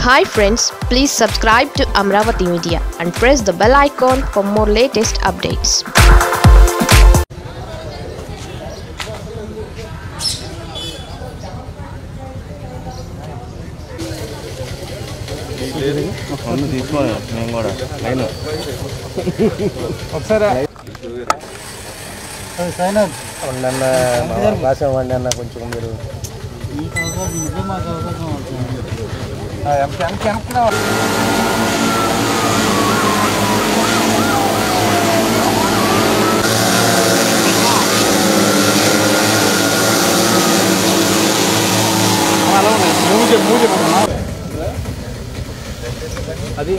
hi friends please subscribe to Amaravati media and press the bell icon for more latest updates ముందు తీసుకోవాలి మేము కూడా line ఒకసారి వండన్న మా అవకాశం ఇవ్వండి అన్న కొంచెం మీరు అది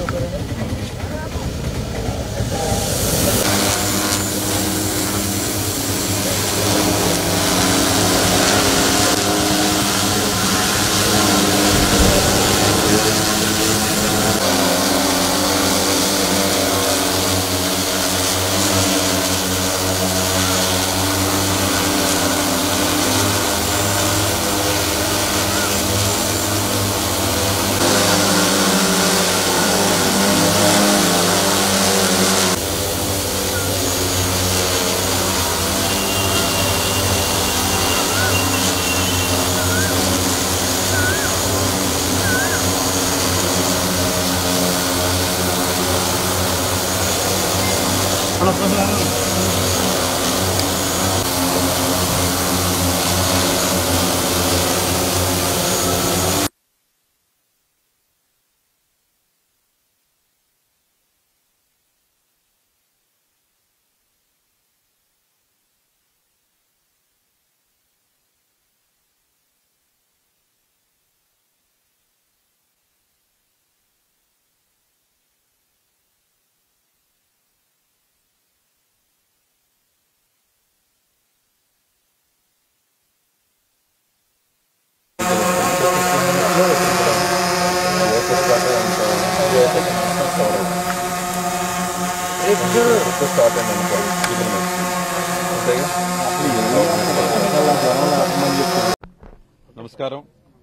నమస్కారం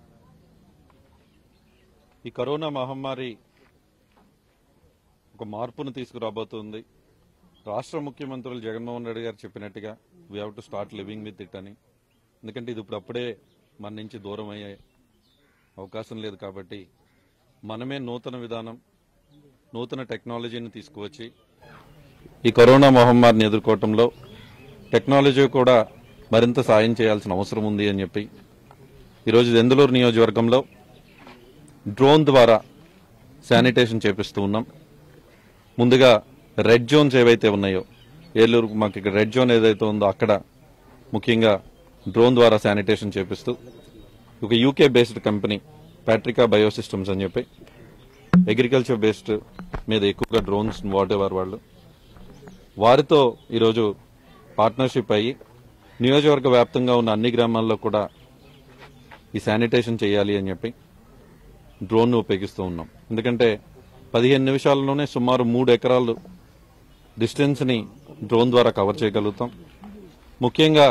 ఈ కరోనా మహమ్మారి ఒక మార్పును తీసుకురాబోతుంది రాష్ట్ర ముఖ్యమంత్రులు జగన్మోహన్ రెడ్డి గారు చెప్పినట్టుగా we have to start living with it అని ఎందుకంటే ఇది ఇప్పుడు అప్పుడే మన నుంచి దూరం అయ్యే అవకాశం లేదు కాబట్టి మనమే నూతన విధానం నూతన టెక్నాలజీని తీసుకువచ్చి ఈ కరోనా మహమ్మారిని ఎదుర్కోవటంలో టెక్నాలజీ కూడా మరింత సాయం చేయాల్సిన అవసరం ఉంది అని చెప్పి ఈరోజు దెందులూరు నియోజకవర్గంలో డ్రోన్ ద్వారా శానిటేషన్ చేపిస్తూ ఉన్నాం ముందుగా రెడ్ జోన్స్ ఏవైతే ఉన్నాయో ఏలూరు మాకు ఇక్కడ రెడ్ జోన్ ఏదైతే ఉందో అక్కడ ముఖ్యంగా డ్రోన్ ద్వారా శానిటేషన్ చేపిస్తూ ఒక UK based company Patrika Biosystems అని చెప్పి అగ్రికల్చర్ బేస్డ్ మీద ఎక్కువగా డ్రోన్స్ వాడేవారు వాళ్ళు వారితో ఈరోజు పార్ట్నర్షిప్ అయ్యి నియోజకవర్గ వ్యాప్తంగా ఉన్న అన్ని గ్రామాల్లో కూడా ఈ శానిటేషన్ చేయాలి అని చెప్పి డ్రోన్ ఉపయోగిస్తూ ఉన్నాం ఎందుకంటే పదిహేను నిమిషాల్లోనే సుమారు మూడు ఎకరాలు డిస్టెన్స్ ని డ్రోన్ ద్వారా కవర్ చేయగలుగుతాం ముఖ్యంగా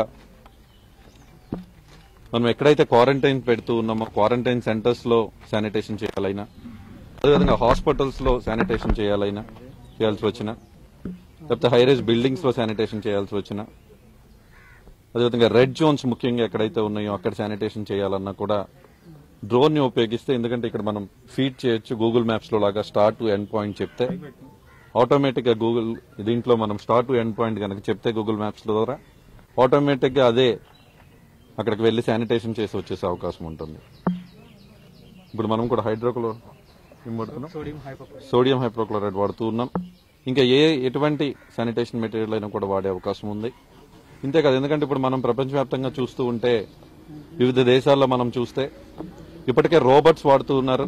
మనం ఎక్కడైతే క్వారంటైన్ పెడుతూ ఉన్నామో క్వారంటైన్ సెంటర్స్ లో శానిటేషన్ చేయాలైనా అదేవిధంగా హాస్పిటల్స్ లో శానిటేషన్ చేయాలైనా చేయాల్సి వచ్చినా లేకపోతే హైరేజ్ బిల్డింగ్స్ లో శానిటేషన్ చేయాల్సి వచ్చినా అదేవిధంగా రెడ్ జోన్స్ ముఖ్యంగా ఎక్కడైతే ఉన్నాయో అక్కడ శానిటేషన్ చేయాలన్నా కూడా డ్రోన్ ని ఉపయోగిస్తే ఎందుకంటే ఇక్కడ మనం ఫీడ్ చేయొచ్చు గూగుల్ మ్యాప్స్ లో లాగా స్టార్ట్ టు ఎండ్ పాయింట్ చెప్తే ఆటోమేటిక్ గా గూగుల్ దీంట్లో మనం స్టార్ట్ టు ఎండ్ పాయింట్ కనుక చెప్తే గూగుల్ మ్యాప్స్ ద్వారా ఆటోమేటిక్ గా అదే అక్కడికి వెళ్లి శానిటేషన్ చేసి వచ్చేసే అవకాశం ఉంటుంది ఇప్పుడు మనం కూడా హైడ్రోక్లో ఏం వాడుతున్నాం సోడియం హైప్రోక్లోరైడ్ వాడుతూ ఉన్నాం ఇంకా ఏ ఎటువంటి శానిటేషన్ మెటీరియల్ అయినా కూడా వాడే అవకాశం ఉంది ఇంతే కాదు ఎందుకంటే ఇప్పుడు మనం ప్రపంచవ్యాప్తంగా చూస్తూ ఉంటే వివిధ దేశాల్లో మనం చూస్తే ఇప్పటికే రోబోట్స్ వాడుతూ ఉన్నారు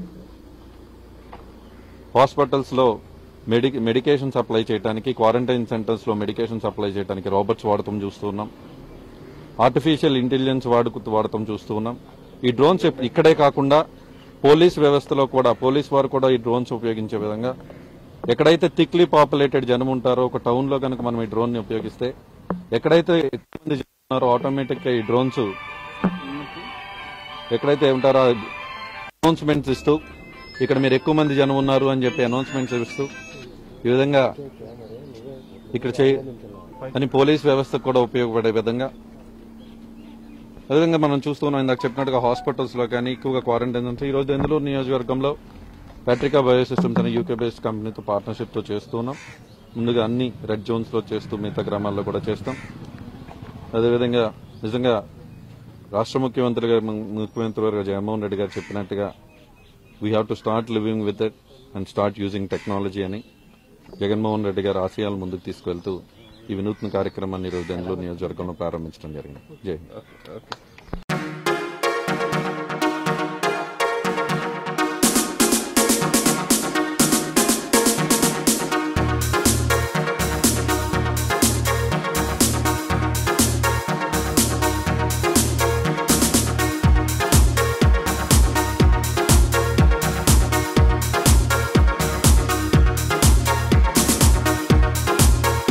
హాస్పిటల్స్ లో మెడి మెడికేషన్ సప్లై చేయడానికి క్వారంటైన్ సెంటర్స్ లో మెడికేషన్ సప్లై చేయడానికి రోబోట్స్ వాడటం చూస్తూ ఉన్నాం ఆర్టిఫిషియల్ ఇంటెలిజెన్స్ వాడుకు వాడటం చూస్తూ ఉన్నాం ఈ డ్రోన్స్ ఇప్- ఇక్కడే కాకుండా పోలీస్ వ్యవస్థలో కూడా పోలీస్ వారు కూడా ఈ డ్రోన్స్ ఉపయోగించే విధంగా ఎక్కడైతే థిక్లీ పాపులేటెడ్ జనం ఉంటారో ఒక టౌన్ లో కనుక మనం ఈ డ్రోన్ ని ఉపయోగిస్తే ఎక్కడైతే ఎక్కువ మంది జనం ఉన్నారో ఆటోమేటిక్ గా ఈ డ్రోన్స్ ఎక్కడైతే ఉంటారో అనౌన్స్మెంట్స్ ఇస్తూ ఇక్కడ మీరు ఎక్కువ మంది జనం ఉన్నారు అని చెప్పి అనౌన్స్మెంట్స్ ఇస్తూ ఈ విధంగా ఇక్కడ చేయ అని పోలీస్ వ్యవస్థకు కూడా ఉపయోగపడే విధంగా అదేవిధంగా మనం చూస్తున్నాం ఇందాక చెప్పినట్టుగా హాస్పిటల్స్ లో కానీ ఎక్కువగా క్వారంటైన్ ఉంటే ఈ రోజు ఎందులో నియోజకవర్గంలో ప్యాట్రికా బయోసిస్టమ్స్ అనే యూకే బేస్డ్ కంపెనీతో పార్ట్నర్షిప్ తో చేస్తున్నాం ముందుగా అన్ని రెడ్ జోన్స్ లో చేస్తూ మిగతా గ్రామాల్లో కూడా చేస్తాం అదేవిధంగా నిజంగా రాష్ట్ర ముఖ్యమంత్రి గారు ముఖ్యమంత్రి గారు జగన్మోహన్ రెడ్డి గారు చెప్పినట్టుగా we have to start living with it and start using technology అని జగన్మోహన్ రెడ్డి గారు ఆశయాలు ముందుకు తీసుకెళ్తూ ఈ వినూత్న కార్యక్రమాన్ని ఈ రోజు బెంగళూరు నియోజకవర్గంలో ప్రారంభించడం జరిగింది జై హింద్ ఓకే